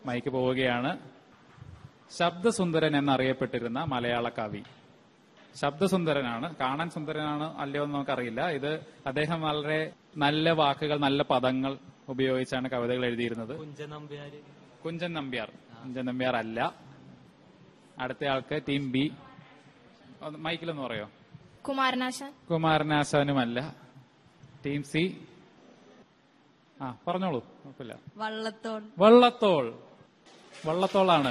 Mic പോവുകയാണ് ശബ്ദസുന്ദരൻ എന്നറിയപ്പെട്ടിരുന്ന മലയാള കവി ശബ്ദസുന്ദരനാണ് കാണാൻ സുന്ദരനാണ് അല്ലയോ എന്ന് നമുക്കറിയില്ല ഇത് അദ്ദേഹം വളരെ നല്ല വാക്കുകൾ നല്ല പദങ്ങൾ ഉപയോഗിച്ചാണ് കവിതകൾ എഴുതിയിരുന്നത് കുഞ്ചൻ നമ്പ്യാര് കുഞ്ചൻ നമ്പ്യാർ കുഞ്ചൻ നമ്പ്യാർ അല്ല അടുത്ത ആൾക്ക് ടീം ബി ഒന്ന് മൈക്കിലൊന്ന് പറയോ കുമാരനാശാൻ കുമാരനാശാനുമല്ല ടീം സി ആ പറഞ്ഞോളൂ കുഴപ്പമില്ല വള്ളത്തോൾ വള്ളത്തോൾ വള്ളത്തോളാണ്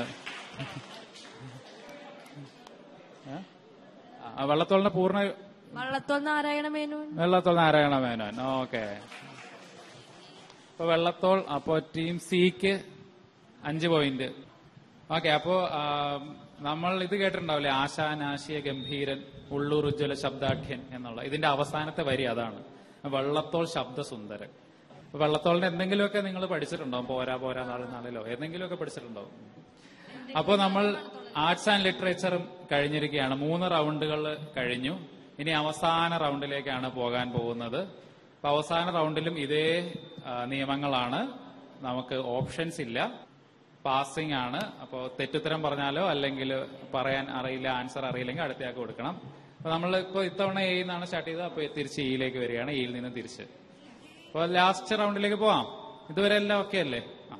ഏ? ആ, വള്ളത്തോളിന്റെ പൂർണ്ണ വള്ളത്തോൾ നാരായണ മേനോൻ വെള്ളത്തോൾ നാരായണ മേനോൻ ഓക്കെ അപ്പൊ വെള്ളത്തോൾ അപ്പോ ടീം സിക്ക് അഞ്ച് പോയിന്റ് ഓക്കെ അപ്പോ ആ, നമ്മൾ ഇത് കേട്ടിട്ടുണ്ടാവില്ലേ ആശാൻ ആശയ ഗംഭീരൻ ഉള്ളൂർ ഉജ്ജ്വല ശബ്ദാഠ്യൻ എന്നുള്ള ഇതിന്റെ അവസാനത്തെ വരി അതാണ് വെള്ളത്തോൾ ശബ്ദസുന്ദരൻ അപ്പൊ വെള്ളത്തോളിന്റെ എന്തെങ്കിലുമൊക്കെ നിങ്ങൾ പഠിച്ചിട്ടുണ്ടാവും പോരാ പോരാ നാളെ നാളിലോ എന്തെങ്കിലുമൊക്കെ പഠിച്ചിട്ടുണ്ടാവും അപ്പോ നമ്മൾ ആർട്സ് ആൻഡ് ലിറ്ററേച്ചറും കഴിഞ്ഞിരിക്കുകയാണ് മൂന്ന് റൗണ്ടുകൾ കഴിഞ്ഞു ഇനി അവസാന റൗണ്ടിലേക്കാണ് പോകാൻ പോകുന്നത് അപ്പൊ അവസാന റൗണ്ടിലും ഇതേ ആ, നിയമങ്ങളാണ് നമുക്ക് ഓപ്ഷൻസ് ഇല്ല പാസിംഗ് ആണ് അപ്പോൾ തെറ്റുത്തരം പറഞ്ഞാലോ അല്ലെങ്കിൽ പറയാൻ അറിയില്ല ആൻസർ അറിയില്ലെങ്കിൽ അടുത്തയാൾക്ക് കൊടുക്കണം അപ്പൊ നമ്മൾ ഇപ്പോൾ ഇത്തവണ എ നിന്നാണ് സ്റ്റാർട്ട് ചെയ്തത് അപ്പോൾ തിരിച്ച് ഇയിലേക്ക് വരികയാണ് ഇയിൽ നിന്ന് തിരിച്ച് അപ്പോൾ ലാസ്റ്റ് റൗണ്ടിലേക്ക് പോവാം ഇതുവരെ എല്ലാം ഓക്കെ അല്ലേ ആ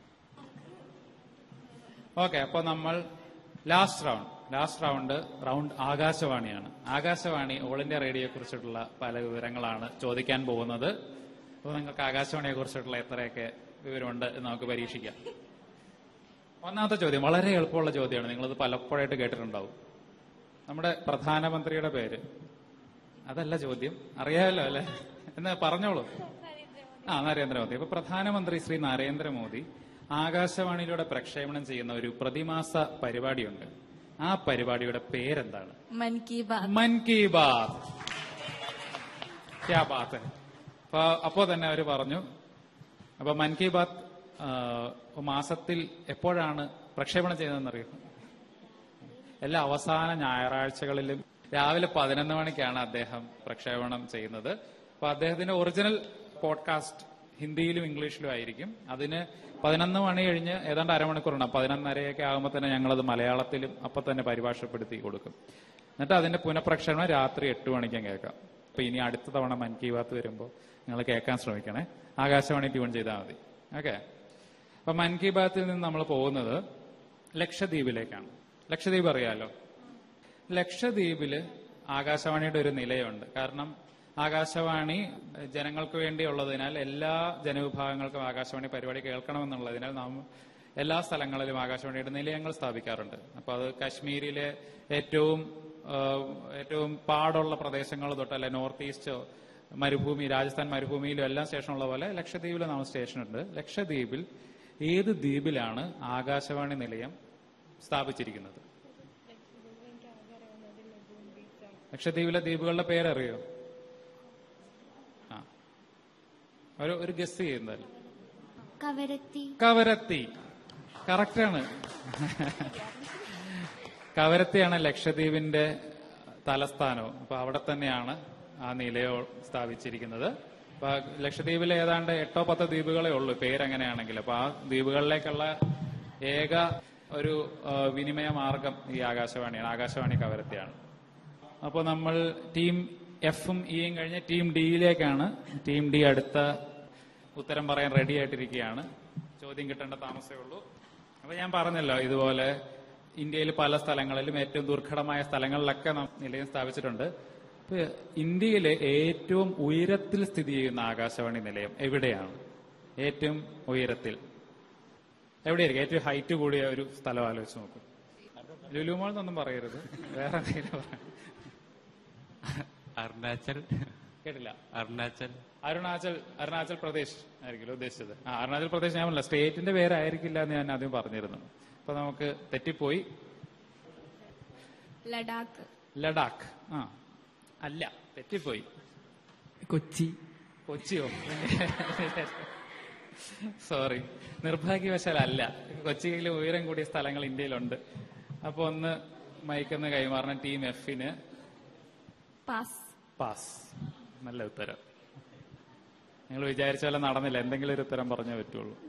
ഓക്കെ അപ്പൊ നമ്മൾ last round last round round ആകാശവാണിയാണ് ആകാശവാണി ഓൾ ഇന്ത്യ റേഡിയോയെ കുറിച്ചിട്ടുള്ള പല വിവരങ്ങളാണ് ചോദിക്കാൻ പോകുന്നത് അപ്പോൾ നിങ്ങൾക്ക് ആകാശവാണിയെ കുറിച്ചിട്ടുള്ള എത്രയൊക്കെ വിവരമുണ്ട് എന്ന് നമുക്ക് പരീക്ഷിക്കാം ഒന്നാമത്തെ ചോദ്യം വളരെ എളുപ്പമുള്ള ചോദ്യമാണ് നിങ്ങളത് പലപ്പോഴായിട്ട് കേട്ടിട്ടുണ്ടാവും നമ്മുടെ പ്രധാനമന്ത്രിയുടെ പേര് അതല്ല ചോദ്യം അറിയാമല്ലോ അല്ലെ എന്ന് പറഞ്ഞോളൂ ആ നരേന്ദ്രമോദി അപ്പൊ പ്രധാനമന്ത്രി ശ്രീ നരേന്ദ്രമോദി ആകാശവാണിയിലൂടെ പ്രക്ഷേപണം ചെയ്യുന്ന ഒരു പ്രതിമാസ പരിപാടിയുണ്ട് ആ പരിപാടിയുടെ പേരെന്താണ് മൻ കി ബാത് മൻ കി ബാത് ക്യാ ബാത്ത് ഹെ. അപ്പൊ അപ്പോ തന്നെ അവര് പറഞ്ഞു അപ്പൊ മൻ കി ബാത് ആ, മാസത്തിൽ എപ്പോഴാണ് പ്രക്ഷേപണം ചെയ്യുന്നതെന്നറിയോ എല്ലാ അവസാന ഞായറാഴ്ചകളിലും രാവിലെ പതിനൊന്ന് മണിക്കാണ് അദ്ദേഹം പ്രക്ഷേപണം ചെയ്യുന്നത് അപ്പൊ അദ്ദേഹത്തിന്റെ ഒറിജിനൽ പോഡ്കാസ്റ്റ് ഹിന്ദിയിലും ഇംഗ്ലീഷിലും ആയിരിക്കും അതിന് പതിനൊന്ന് മണി കഴിഞ്ഞ് ഏതാണ്ട് അരമണിക്കൂറുണ്ടാവും പതിനൊന്നരയൊക്കെ ആകുമ്പോൾ തന്നെ ഞങ്ങളത് മലയാളത്തിലും അപ്പൊ തന്നെ പരിഭാഷപ്പെടുത്തി കൊടുക്കും എന്നിട്ട് അതിന്റെ പുനഃപ്രക്ഷേപണം രാത്രി എട്ട് മണിക്കും കേൾക്കാം അപ്പൊ ഇനി അടുത്ത തവണ മൻ കി ബാത്ത് വരുമ്പോൾ നിങ്ങൾ കേൾക്കാൻ ശ്രമിക്കണേ ആകാശവാണി ട്യൂൺ ചെയ്താൽ മതി ഓക്കെ അപ്പൊ മൻ കി ബാത്തിൽ നിന്ന് നമ്മൾ പോകുന്നത് ലക്ഷദ്വീപിലേക്കാണ് ലക്ഷദ്വീപ് അറിയാലോ ലക്ഷദ്വീപില് ആകാശവാണിയുടെ ഒരു നിലയുണ്ട് കാരണം ആകാശവാണി ജനങ്ങൾക്ക് വേണ്ടിയുള്ളതിനാൽ എല്ലാ ജനവിഭാഗങ്ങൾക്കും ആകാശവാണി പരിപാടി കേൾക്കണമെന്നുള്ളതിനാൽ നാം എല്ലാ സ്ഥലങ്ങളിലും ആകാശവാണിയുടെ നിലയങ്ങൾ സ്ഥാപിക്കാറുണ്ട് അപ്പൊ അത് കാശ്മീരിലെ ഏറ്റവും ആ, ഏറ്റവും പാടുള്ള പ്രദേശങ്ങൾ തൊട്ടല്ല നോർത്ത് ഈസ്റ്റോ മരുഭൂമി രാജസ്ഥാൻ മരുഭൂമിയിലും എല്ലാം സ്റ്റേഷനുള്ള പോലെ ലക്ഷദ്വീപിൽ നാം സ്റ്റേഷനുണ്ട് ലക്ഷദ്വീപിൽ ഏത് ദ്വീപിലാണ് ആകാശവാണി നിലയം സ്ഥാപിച്ചിരിക്കുന്നത് ലക്ഷദ്വീപിലെ ദ്വീപുകളുടെ പേരറിയോ ആ ഒരു ഒരു ഗസ് ചെയ്യുന്നതല്ല കവരത്തി കവരത്തി കറക്റ്റാണ് കവരത്തിയാണ് ലക്ഷദ്വീപിന്റെ തലസ്ഥാനവും അപ്പൊ അവിടെ തന്നെയാണ് ആ നിലയോ സ്ഥാപിച്ചിരിക്കുന്നത് അപ്പൊ ലക്ഷദ്വീപിൽ ഏതാണ്ട് എട്ടോ പത്തോ ദ്വീപുകളേ ഉള്ളൂ പേരെങ്ങനെയാണെങ്കിൽ അപ്പൊ ആ ദ്വീപുകളിലേക്കുള്ള ഏക ഒരു ആ, വിനിമയ മാർഗം ഈ ആകാശവാണിയാണ് ആകാശവാണി കവരത്തിയാണ് അപ്പോൾ നമ്മൾ ടീം എഫും ഇയും കഴിഞ്ഞ് ടീം ഡിയിലേക്കാണ് ടീം ഡി അടുത്ത ഉത്തരം പറയാൻ റെഡി ആയിട്ടിരിക്കുകയാണ് ചോദ്യം കിട്ടേണ്ട താമസമേ ഉള്ളൂ അപ്പൊ ഞാൻ പറഞ്ഞല്ലോ ഇതുപോലെ ഇന്ത്യയിൽ പല സ്ഥലങ്ങളിലും ഏറ്റവും ദുർഘടമായ സ്ഥലങ്ങളിലൊക്കെ നാം നിലയം സ്ഥാപിച്ചിട്ടുണ്ട് അപ്പൊ ഇന്ത്യയിലെ ഏറ്റവും ഉയരത്തിൽ സ്ഥിതി ചെയ്യുന്ന ആകാശവാണി നിലയം എവിടെയാണ് ഏറ്റവും ഉയരത്തിൽ എവിടെയായിരിക്കും ഏറ്റവും ഹൈറ്റ് കൂടിയ ഒരു സ്ഥലം ആലോചിച്ച് നോക്കും ലുലുമോൾ എന്നൊന്നും പറയരുത് വേറെ എന്തെങ്കിലും പറയാം അരുണാചൽ കേട്ടില്ല അരുണാചൽ അരുണാചൽ അരുണാചൽ പ്രദേശ് ആയിരിക്കുമല്ലോ ഉദ്ദേശിച്ചത് ആ അരുണാചൽ പ്രദേശ് ഞാൻ പറഞ്ഞില്ല സ്റ്റേറ്റിന്റെ പേരായിരിക്കില്ല എന്ന് ഞാൻ ആദ്യം പറഞ്ഞിരുന്നു അപ്പൊ നമുക്ക് തെറ്റിപ്പോയി ലഡാക്ക് ലഡാക്ക് ആ അല്ല തെറ്റിപ്പോയി കൊച്ചി കൊച്ചിയോ സോറി നിർഭാഗ്യവശാൽ അല്ല കൊച്ചിയിൽ ഉയരം കൂടിയ സ്ഥലങ്ങൾ ഇന്ത്യയിലുണ്ട് അപ്പൊ ഒന്ന് മയക്കുന്ന കൈമാറണം ടീം എഫിന് പാസ് പാസ് നല്ല ഉത്തരം നിങ്ങൾ വിചാരിച്ച പോലെ നടന്നില്ല എന്തെങ്കിലും ഒരു ഉത്തരം പറഞ്ഞേ പറ്റുള്ളൂ